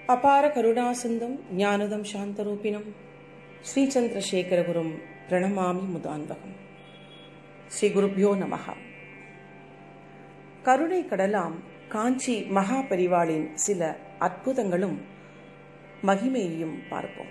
அபார கருணாசிந்தம் ஞானதம் சாந்தரூபிணம் ஸ்ரீச்சந்திரசேகரகுரும் பிரணமாமி முதான்வகம் ஸ்ரீ குருப்யோ நமகா கருணை கடலாம் காஞ்சி மகா பெரிவாளின் சில அற்புதங்களும் மகிமையையும் பார்ப்போம்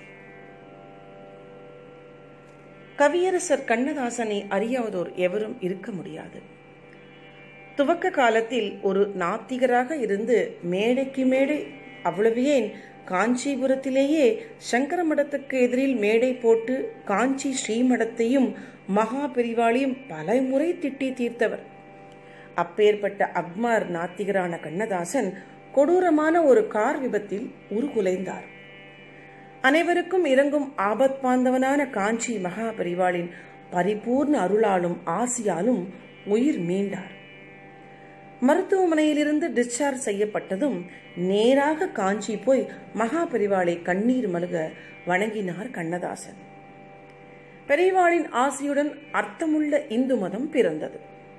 கவியரசர் கண்ணதாசனை அறியாதோர் எவரும் இருக்க முடியாது துவக்க காலத்தில் ஒரு நாத்திகராக இருந்து மேடைக்கு மேடை அவ்வளவு ஏன் காஞ்சிபுரத்திலேயே சங்கர மடத்துக்கு எதிரில் மேடை போட்டு காஞ்சி ஸ்ரீமடத்தையும் மகா பெரிவாளையும் பல முறை திட்டி தீர்த்தவர் அப்பேற்பட்ட அக்மார் நாத்திகரான கண்ணதாசன் கொடூரமான ஒரு கார் விபத்தில் உருகுலைந்தார் அனைவருக்கும் இறங்கும் ஆபத் பாந்தவனான காஞ்சி மகா பெரிவாளின் பரிபூர்ண அருளாலும் ஆசியாலும் உயிர் மீண்டார் மருத்துவமனையிலிருந்து டிஸ்சார்ஜ் செய்யப்பட்டதும் நேராக காஞ்சி போய் மகா பெரிவாளை கண்ணீர் மல்க வணங்கினார் கண்ணதாசன் பெரிவாளின் ஆசியுடன் அர்த்தமுள்ள இந்து மதம் பிறந்தது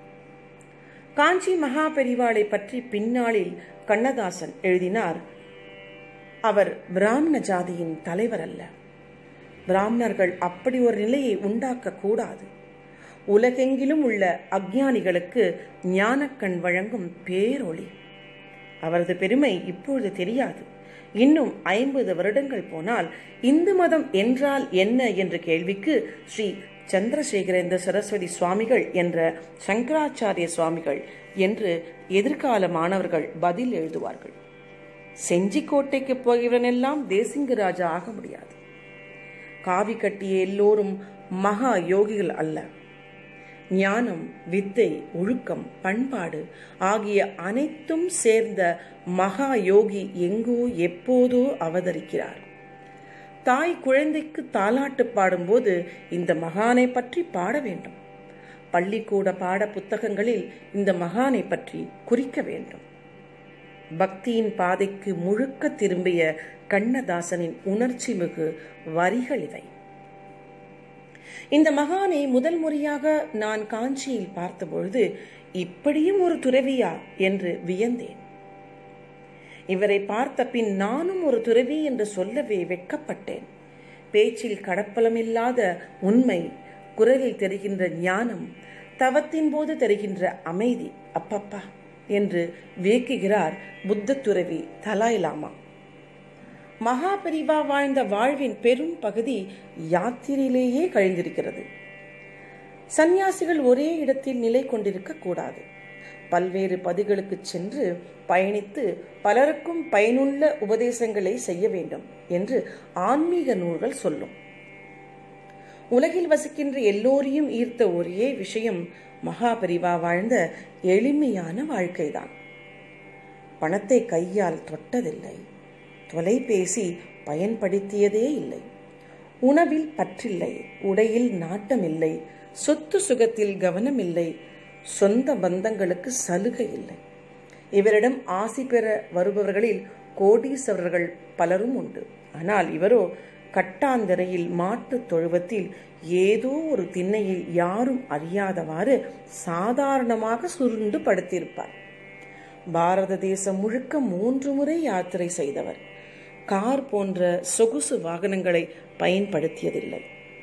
காஞ்சி மகா பெரிவாளை பற்றி பின்னாளில் கண்ணதாசன் எழுதினார் அவர் பிராமண ஜாதியின் தலைவர் அல்ல பிராமணர்கள் அப்படி ஒரு நிலையை உண்டாக்க கூடாது உலகெங்கிலும் உள்ள அக்ஞானிகளுக்கு ஞானக்கண் வழங்கும் பேரொளி அவரது பெருமை இப்பொழுது தெரியாது இன்னும் ஐம்பது வருடங்கள் போனால் இந்து மதம் என்றால் என்ன என்ற கேள்விக்கு ஸ்ரீ சந்திரசேகரேந்திர சரஸ்வதி சுவாமிகள் என்ற சங்கராச்சாரிய சுவாமிகள் என்று எதிர்கால மாணவர்கள் பதில் எழுதுவார்கள் செஞ்சிக்கோட்டைக்கு போகிறவனெல்லாம் தேசிங்க ராஜா ஆக முடியாது காவி கட்டிய எல்லோரும் மகா யோகிகள் அல்ல ஞானம் வித்தை ஒழுக்கம் பண்பாடு ஆகிய அனைத்தும் சேர்ந்த மகா யோகி எங்கோ எப்போதோ அவதரிக்கிறார் தாய் குழந்தைக்கு தாலாட்டு பாடும்போது இந்த மகானை பற்றி பாட வேண்டும் பள்ளிக்கூட பாட புத்தகங்களில் இந்த மகானை பற்றி குறிக்க வேண்டும் பக்தியின் பாதைக்கு முழுக்க திரும்பிய கண்ணதாசனின் உணர்ச்சி மிகு வரிகள் இவை இந்த மகானை முதல் முறையாக நான் காஞ்சியில் பார்த்தபொழுது இப்படியும் ஒரு துறவியா என்று வியந்தேன் இவரை பார்த்த பின் நானும் ஒரு துறவி என்று சொல்லவே வெட்கப்பட்டேன் பேச்சில் கடப்பலமில்லாத உண்மை குரலில் தெரிகின்ற ஞானம் தவத்தின் போது தெரிகின்ற அமைதி அப்பப்பா என்று வியக்குகிறார் புத்த துறவி தலாய் லாமா மகா பெரிவா வாழ்ந்த வாழ்வின் பெரும் பகுதி யாத்திரையிலேயே கழிந்திருக்கிறது சந்நியாசிகள் ஒரே இடத்தில் நிலை கொண்டிருக்க கூடாது பல்வேறு பதிகளுக்கு சென்று பயணித்து பலருக்கும் பயனுள்ள உபதேசங்களை செய்ய வேண்டும் என்று ஆன்மீக நூல்கள் சொல்லும் உலகில் வசிக்கின்ற எல்லோரையும் ஈர்த்த ஒரே விஷயம் மகாபரிவா வாழ்ந்த எளிமையான வாழ்க்கைதான் பணத்தை கையால் தொட்டதில்லை தொலைபேசி பயன்படுத்தியதே இல்லை உணவில் பற்றில்லை உடையில் நாட்டமில்லை சொத்து சுகத்தில் கவனமில்லை சொந்த பந்தங்களுக்கு சலுகை இல்லை இவரிடம் ஆசி பெற வருபவர்களில் கோடீஸ்வரர்கள் பலரும் உண்டு ஆனால் இவரோ கட்டாந்தரையில் மாட்டு தொழுவத்தில் ஏதோ ஒரு திண்ணையில் யாரும் அறியாதவாறு சாதாரணமாக சுருண்டு படுத்திருப்பார் பாரத தேசம் முழுக்க மூன்று முறை யாத்திரை செய்தவர் கார் போன்ற சொகுசு வாகனங்களை பயன்படுத்தியதில்லை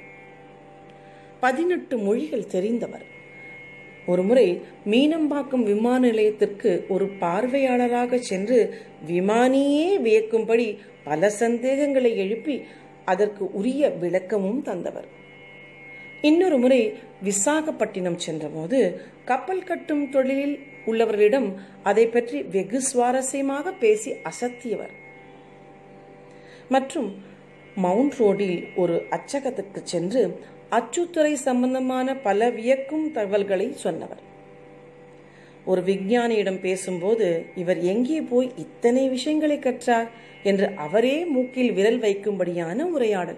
பதினெட்டு மொழிகள் தெரிந்தவர் ஒருமுறை மீனம்பாக்கம் விமான நிலையத்திற்கு ஒரு பார்வையாளராக சென்று விமானியே வியக்கும்படி பல சந்தேகங்களை எழுப்பி அதற்கு உரிய விளக்கமும் தந்தவர் இன்னொரு முறை விசாகப்பட்டினம் சென்றபோது கப்பல் கட்டும் தொழிலில் உள்ளவர்களிடம் அதை பற்றி வெகு சுவாரஸ்யமாக பேசி அசத்தியவர் மற்றும் மவுண்ட் ரோடில் ஒரு அச்சகத்திற்கு சென்று அச்சுத்துறை சம்பந்தமான பல வியக்கும் தகவல்களை சொன்னவர் ஒரு விஞ்ஞானியிடம் பேசும்போது இவர் எங்கே போய் இத்தனை விஷயங்களை கற்றார் என்று அவரே மூக்கில் விரல் வைக்கும்படியான உரையாடல்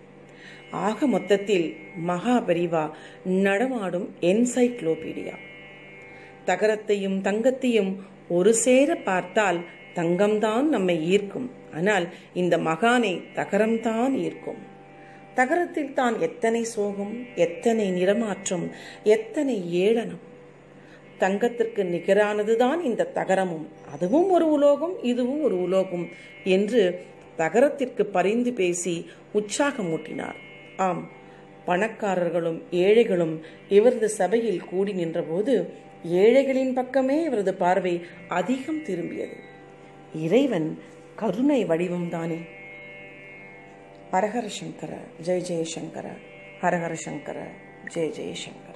ஆக மொத்தத்தில் மகாபரிவா நடமாடும் என்சைக்ளோபீடியா தகரத்தையும் தங்கத்தையும் ஒரு சேர பார்த்தால் தங்கம்தான் நம்மை ஈர்க்கும் ஆனால் இந்த மகானை தகரம்தான் ஈர்க்கும் தகரத்தில் தான் எத்தனை சோகம் எத்தனை நிறமாற்றம் எத்தனை ஏளனம் தங்கத்திற்கு நிகரானதுதான் இந்த தகரமும் அதுவும் ஒரு உலோகம் இதுவும் ஒரு உலோகம் என்று தகரத்திற்கு பரிந்து பேசி உற்சாகமூட்டினார் ஆம் பணக்காரர்களும் ஏழைகளும் இவரது சபையில் கூடி நின்றபோது ஏழைகளின் பக்கமே இவரது பார்வை அதிகம் திரும்பியது இறைவன் கருணை வடிவம்தானே ஹரஹர சங்கர ஜெய ஜெயசங்கர ஹரஹர சங்கர ஜெய ஜெயசங்கர